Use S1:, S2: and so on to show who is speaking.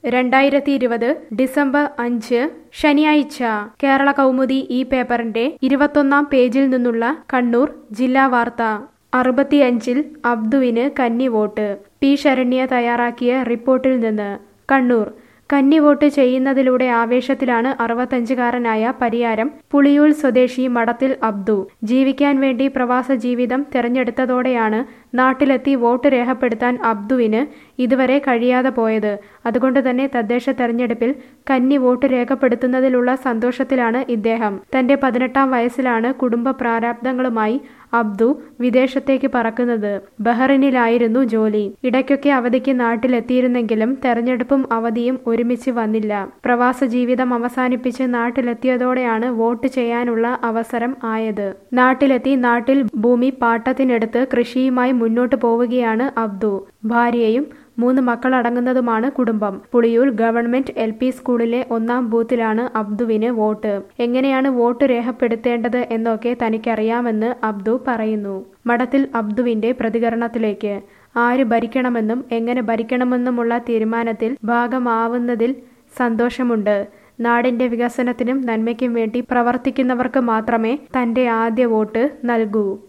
S1: രണ്ടായിരത്തി ഇരുപത് ഡിസംബർ അഞ്ച് ശനിയാഴ്ച കേരള കൗമുദി ഈ പേപ്പറിന്റെ ഇരുപത്തൊന്നാം പേജിൽ നിന്നുള്ള കണ്ണൂർ ജില്ലാ വാർത്ത അറുപത്തിയഞ്ചിൽ അബ്ദുവിന് കന്നി വോട്ട് പി ശരണ്യ തയ്യാറാക്കിയ റിപ്പോർട്ടിൽ നിന്ന് കണ്ണൂർ കന്നി വോട്ട് ചെയ്യുന്നതിലൂടെ ആവേശത്തിലാണ് അറുപത്തഞ്ചുകാരനായ പരിയാരം പുളിയൂൽ സ്വദേശി മടത്തിൽ അബ്ദു ജീവിക്കാൻ വേണ്ടി പ്രവാസ ജീവിതം തെരഞ്ഞെടുത്തതോടെയാണ് നാട്ടിലെത്തി വോട്ട് രേഖപ്പെടുത്താൻ അബ്ദുവിന് ഇതുവരെ കഴിയാതെ പോയത് അതുകൊണ്ട് തന്നെ തദ്ദേശ തെരഞ്ഞെടുപ്പിൽ കന്നി വോട്ട് രേഖപ്പെടുത്തുന്നതിലുള്ള സന്തോഷത്തിലാണ് ഇദ്ദേഹം തന്റെ പതിനെട്ടാം വയസ്സിലാണ് കുടുംബ പ്രാരാബ്ദങ്ങളുമായി അബ്ദു വിദേശത്തേക്ക് പറക്കുന്നത് ബഹ്റിനിലായിരുന്നു ജോലി ഇടയ്ക്കൊക്കെ അവധിക്ക് നാട്ടിലെത്തിയിരുന്നെങ്കിലും തെരഞ്ഞെടുപ്പും അവധിയും ഒരുമിച്ച് വന്നില്ല പ്രവാസ ജീവിതം അവസാനിപ്പിച്ച് നാട്ടിലെത്തിയതോടെയാണ് വോട്ട് ചെയ്യാനുള്ള അവസരം ആയത് നാട്ടിലെത്തി നാട്ടിൽ ഭൂമി പാട്ടത്തിനെടുത്ത് കൃഷിയുമായി മുന്നോട്ട് പോവുകയാണ് അബ്ദു ഭാര്യയും മൂന്ന് മക്കളടങ്ങുന്നതുമാണ് കുടുംബം പുളിയൂർ ഗവൺമെന്റ് എൽ പി സ്കൂളിലെ ഒന്നാം ബൂത്തിലാണ് അബ്ദുവിന് വോട്ട് എങ്ങനെയാണ് വോട്ട് രേഖപ്പെടുത്തേണ്ടത് എന്നൊക്കെ തനിക്കറിയാമെന്ന് അബ്ദു പറയുന്നു മഠത്തിൽ അബ്ദുവിന്റെ പ്രതികരണത്തിലേക്ക് ആര് ഭരിക്കണമെന്നും എങ്ങനെ ഭരിക്കണമെന്നുമുള്ള തീരുമാനത്തിൽ ഭാഗമാവുന്നതിൽ സന്തോഷമുണ്ട് നാടിന്റെ വികസനത്തിനും നന്മയ്ക്കും വേണ്ടി പ്രവർത്തിക്കുന്നവർക്ക് മാത്രമേ തന്റെ ആദ്യ വോട്ട് നൽകൂ